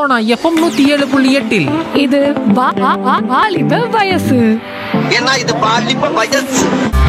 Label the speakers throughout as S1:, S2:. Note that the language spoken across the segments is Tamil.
S1: சோனா எஃப்எம் நூத்தி ஏழு புள்ளி எட்டில்
S2: இது வா- வா- வா- வாலிப வயசு
S3: ஏன்னா இது பாலிப்ப வயசு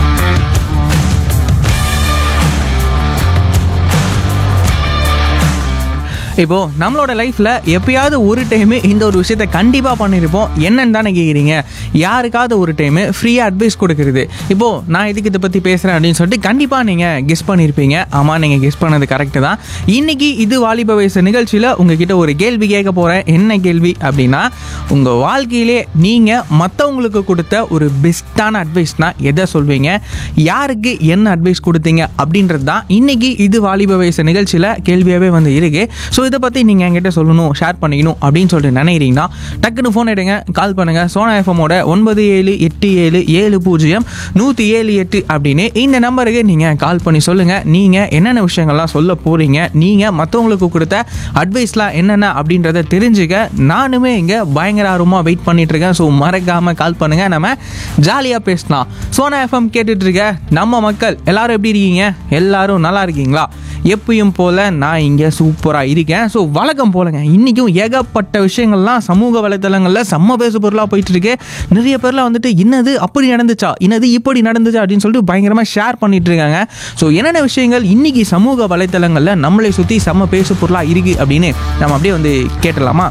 S4: இப்போ நம்மளோட லைஃப்ல எப்பயாவது ஒரு டைம் இந்த ஒரு விஷயத்த கண்டிப்பா பண்ணியிருப்போம் என்னன்னு தானே கேக்குறீங்க யாருக்காவது ஒரு டைம் ஃப்ரீயா அட்வைஸ் கொடுக்கறது இப்போ நான் இதுக்கு இதை பத்தி பேசுறேன் அப்படின்னு சொல்லிட்டு கண்டிப்பா நீங்க கெஸ் பண்ணியிருப்பீங்க ஆமா நீங்க கெஸ் பண்ணது கரெக்ட் தான் இன்னைக்கு இது வாலிப வயசு நிகழ்ச்சியில உங்ககிட்ட ஒரு கேள்வி கேட்க போறேன் என்ன கேள்வி அப்படின்னா உங்க வாழ்க்கையிலே நீங்க மற்றவங்களுக்கு கொடுத்த ஒரு பெஸ்ட்டான அட்வைஸ்னா எதை சொல்வீங்க யாருக்கு என்ன அட்வைஸ் கொடுத்தீங்க அப்படின்றது தான் இன்னைக்கு இது வாலிப வயசு நிகழ்ச்சியில் கேள்வியாகவே வந்து இருக்கு ஸோ இதை பற்றி நீங்கள் என்கிட்ட சொல்லணும் ஷேர் பண்ணிக்கணும் அப்படின்னு சொல்லிட்டு நினைக்கிறீங்கன்னா டக்குன்னு ஃபோன் எடுங்க கால் பண்ணுங்க சோனா எஃப்எம்மோட ஒன்பது ஏழு எட்டு ஏழு ஏழு பூஜ்ஜியம் நூற்றி ஏழு எட்டு அப்படின்னு இந்த நம்பருக்கு நீங்கள் கால் பண்ணி சொல்லுங்கள் நீங்கள் என்னென்ன விஷயங்கள்லாம் சொல்ல போகிறீங்க நீங்கள் மற்றவங்களுக்கு கொடுத்த அட்வைஸ்லாம் என்னென்ன அப்படின்றத தெரிஞ்சுக்க நானுமே இங்கே பயங்கர ஆர்வமாக வெயிட் பண்ணிட்டு இருக்கேன் ஸோ மறக்காமல் கால் பண்ணுங்க நம்ம ஜாலியாக பேசலாம் சோனா எஃப்எம் கேட்டுட்டு இருக்க நம்ம மக்கள் எல்லாரும் எப்படி இருக்கீங்க எல்லாரும் நல்லா இருக்கீங்களா எப்பயும் போல நான் இங்கே சூப்பராக இருக்கேன் ஸோ வழக்கம் போலங்க இன்றைக்கும் ஏகப்பட்ட விஷயங்கள்லாம் சமூக வலைத்தளங்களில் செம்ம பேசு பொருளாக போயிட்டு இருக்கு நிறைய பேர்லாம் வந்துட்டு இன்னது அப்படி நடந்துச்சா இன்னது இப்படி நடந்துச்சா அப்படின்னு சொல்லிட்டு பயங்கரமாக ஷேர் பண்ணிட்டு இருக்காங்க ஸோ என்னென்ன விஷயங்கள் இன்னைக்கு சமூக வலைத்தளங்களில் நம்மளை சுற்றி செம்ம பேசு பொருளாக இருக்கு அப்படின்னு நம்ம அப்படியே வந்து கேட்டலாமா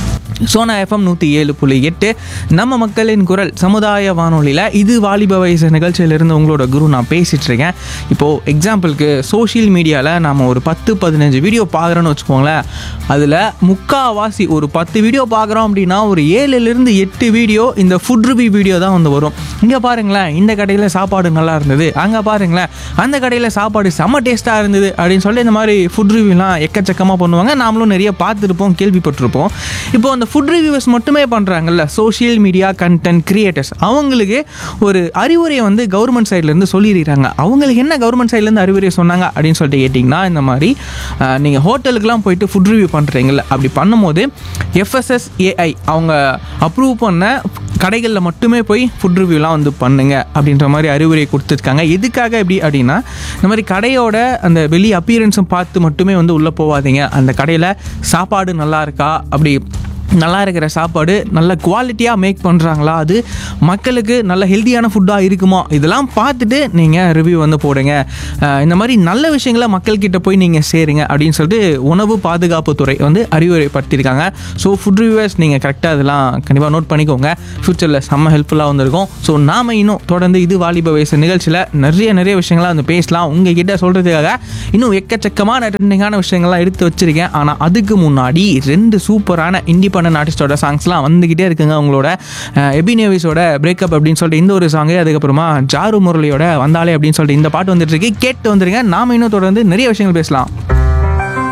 S4: சோனா எஃப்எம் நூற்றி ஏழு புள்ளி எட்டு நம்ம மக்களின் குரல் சமுதாய வானொலியில் இது வாலிப வயசு நிகழ்ச்சியிலிருந்து உங்களோட குரு நான் பேசிகிட்டு இருக்கேன் இப்போது எக்ஸாம்பிளுக்கு சோஷியல் மீடியாவில் நம்ம ஒரு பத்து பதினஞ்சு வீடியோ பார்க்குறோன்னு வச்சுக்கோங்களேன் அதில் முக்காவாசி ஒரு பத்து வீடியோ பார்க்குறோம் அப்படின்னா ஒரு ஏழுலேருந்து எட்டு வீடியோ இந்த ஃபுட் ரிவ்யூ வீடியோ தான் வந்து வரும் இங்கே பாருங்களேன் இந்த கடையில் சாப்பாடு நல்லா இருந்தது அங்கே பாருங்களேன் அந்த கடையில் சாப்பாடு செம்ம டேஸ்ட்டாக இருந்தது அப்படின்னு சொல்லி இந்த மாதிரி ஃபுட் ரிவ்யூலாம் எக்கச்சக்கமாக பண்ணுவாங்க நாமளும் நிறைய பார்த்துருப்போம் கேள்விப்பட்டிருப்போம் இப்போ அந்த ஃபுட் ரிவ்யூவர்ஸ் மட்டுமே பண்ணுறாங்கல்ல சோஷியல் மீடியா கண்டென்ட் கிரியேட்டர்ஸ் அவங்களுக்கு ஒரு அறிவுரையை வந்து கவர்மெண்ட் சைட்லேருந்து சொல்லியிருக்காங்க அவங்களுக்கு என்ன கவர்மெண்ட் சைட்லேருந்து அறிவுரை சொன்னாங்க அப்படின்னு சொல்லிட்டு கேட்டிங்கன்னா இந்த மாதிரி நீங்கள் ஹோட்டலுக்குலாம் போயிட்டு ஃபுட் ரிவ்யூ பண்ணுறீங்கல்ல அப்படி பண்ணும்போது எஃப்எஸ்எஸ்ஏஐ அவங்க அப்ரூவ் பண்ண கடைகளில் மட்டுமே போய் ஃபுட் ரிவ்யூலாம் வந்து பண்ணுங்க அப்படின்ற மாதிரி அறிவுரை கொடுத்துருக்காங்க எதுக்காக எப்படி அப்படின்னா இந்த மாதிரி கடையோட அந்த வெளி அப்பியரன்ஸும் பார்த்து மட்டுமே வந்து உள்ளே போகாதீங்க அந்த கடையில் சாப்பாடு நல்லா இருக்கா அப்படி நல்லா இருக்கிற சாப்பாடு நல்ல குவாலிட்டியாக மேக் பண்ணுறாங்களா அது மக்களுக்கு நல்ல ஹெல்த்தியான ஃபுட்டாக இருக்குமா இதெல்லாம் பார்த்துட்டு நீங்கள் ரிவ்யூ வந்து போடுங்க அஹ் இந்த மாதிரி நல்ல விஷயங்களை மக்கள்கிட்ட போய் நீங்கள் சேருங்க அப்படின்னு சொல்லிட்டு உணவு பாதுகாப்புத்துறை வந்து அறிவுரைப்படுத்தியிருக்காங்க ஸோ ஃபுட் ரிவ்யூவர்ஸ் நீங்கள் கரெக்டாக இதெல்லாம் கண்டிப்பாக நோட் பண்ணிக்கோங்க ஃப்யூச்சரில் செம்ம ஹெல்ப்ஃபுல்லாக வந்திருக்கும் ஸோ நாம இன்னும் தொடர்ந்து இது வாலிப வயசு நிகழ்ச்சியில் நிறைய நிறைய விஷயங்களாக வந்து பேசலாம் உங்ககிட்ட சொல்கிறதுக்காக இன்னும் எக்கச்சக்கமான ட்ரெண்டிங்கான விஷயங்கள்லாம் எடுத்து வச்சிருக்கேன் ஆனால் அதுக்கு முன்னாடி ரெண்டு சூப்பரான இண்டிபெண்டன்ட் ஆர்டிஸ்டோட சாங்ஸ்லாம் வந்துக்கிட்டே இருக்குங்க உங்களோட எபினேவிஸோட பிரேக்கப் அப்படின்னு சொல்லிட்டு இந்த ஒரு சாங்கு அதுக்கப்புறமா ஜாரு முரளியோட வந்தாலே அப்படின்னு சொல்லிட்டு இந்த பாட்டு வந்துட்டு இருக்கு கேட்டு வந்துருங்க நாம இன்னும் தொடர்ந்து நிறைய விஷயங்கள் பேசலாம்